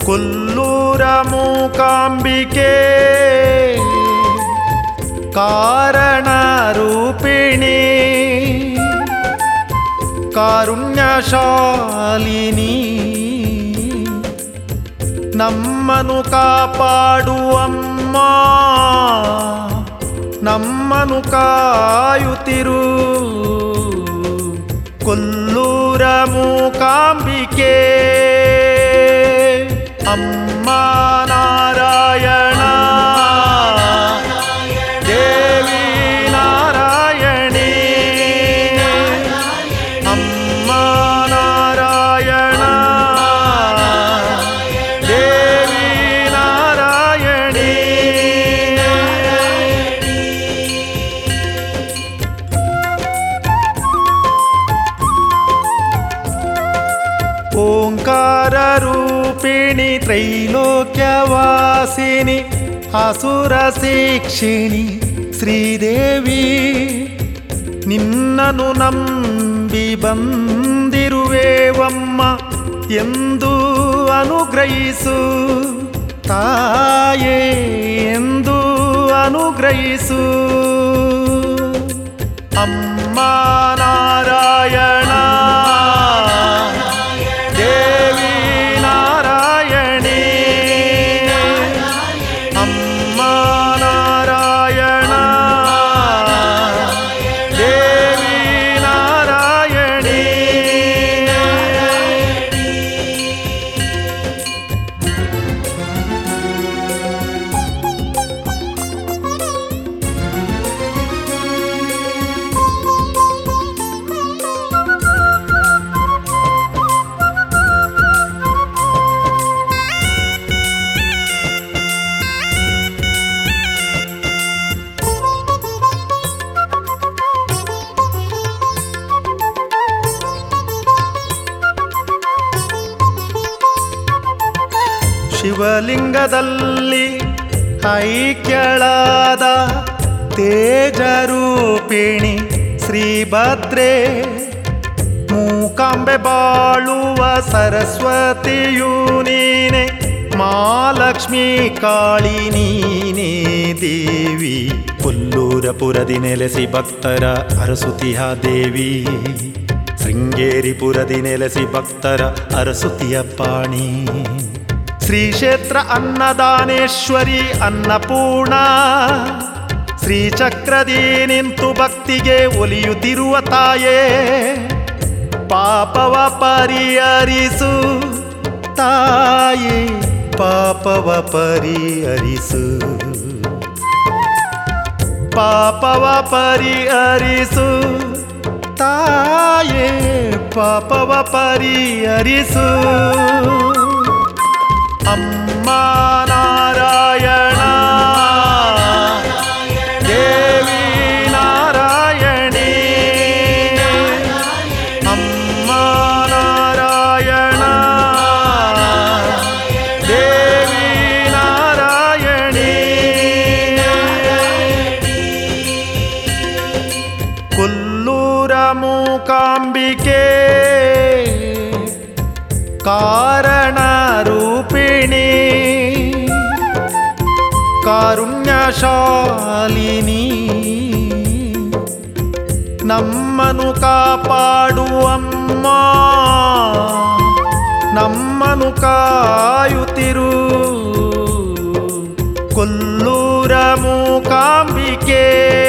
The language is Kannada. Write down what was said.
ಕೊಲ್ಲೂರ ಮೂಕಾಂಬಿಕೆ ಕಾರಣ ರೂಪಿಣಿ ಕಾರುಣ್ಯಶಾಲಿನಿ ನಮ್ಮನು ಕಾಪಾಡುವಮ್ಮ ನಮ್ಮನು ಕಾಯುತ್ತಿರು ಕೊಲ್ಲೂರ ಮೂಕಾಂಬಿಕೆ ಅಮ್ಮ ನಾರಾಯಣ ದೇವಿ ನಾರಾಯಣಿ ಅಮ್ಮ ನಾರಾಯಣ ದೇವಿ ನಾರಾಯಣಿ ಓಂಕಾರ ರೂಪಿಣಿ ತ್ರೈಲೋಕ್ಯವಾಸಿನಿ ಅಸುರ ಶಿಕ್ಷಿಣಿ ಶ್ರೀದೇವಿ ನಿನ್ನನು ನಂಬಿ ಬಂದಿರುವೆವಮ್ಮ ಎಂದು ಅನುಗ್ರಹಿಸು ತಾಯೇ ಎಂದು ಅನುಗ್ರಹಿಸು ಅಮ್ಮ ನಾರಾಯಣ ದೇವಿ ನಾರಾಯಣಿ ಅಮ್ಮ ನಾರಾಯಣ ದೇವಿ ನಾರಾಯಣಿ ಶಿವಲಿಂಗದಲ್ಲಿ ಐಕ್ಯಳಾದ ತೇಜರೂಪಿಣಿ ಶ್ರೀಭದ್ರೆ ಮೂಕಾಂಬೆ ಬಾಳುವ ಸರಸ್ವತಿಯೂ ನೀನೆ ಮಾಲಕ್ಷ್ಮೀ ಕಾಳಿ ನೀನೇ ದೇವಿ ಕೊಲ್ಲೂರಪುರದಿ ನೆಲೆಸಿ ಭಕ್ತರ ಅರಸುತಿಯ ದೇವಿ ಶೃಂಗೇರಿಪುರದಿ ನೆಲೆಸಿ ಭಕ್ತರ ಅರಸುತಿಯ ಪಾಣಿ ಶ್ರೀ ಕ್ಷೇತ್ರ ಅನ್ನದಾನೇಶ್ವರಿ ಅನ್ನಪೂರ್ಣ ಶ್ರೀಚಕ್ರದಿ ನಿಂತು ಭಕ್ತಿಗೆ ಒಲಿಯುತ್ತಿರುವ ತಾಯೇ ಪಾಪವ ಪರಿಹರಿಸು ತಾಯೇ ಪಾಪವ ಪರಿಹರಿಸು ಪಾಪವ ಪರಿಹರಿಸು ತಾಯೇ ಪಾಪವ ಪರಿಹರಿಸು ಅಮ್ಮ ನಾರಾಯಣ ದೇವಿ ನಾರಾಯಣಿ ಅಮ್ಮ ನಾರಾಯಣ ದೇವಿ ನಾರಾಯಣಿ ಕೊಲ್ಲೂರ ಮೂಕಾಂಬಿಕೆ ಕಾರಣ ರೂಪಿಣಿ ಕಾರುಣ್ಯಶಾಲಿನಿ ನಮ್ಮನು ಕಾಪಾಡುವಮ್ಮ ನಮ್ಮನು ಕಾಯುತ್ತಿರು ಕೊಲ್ಲೂರ ಮೂಕಾಂಬಿಕೆ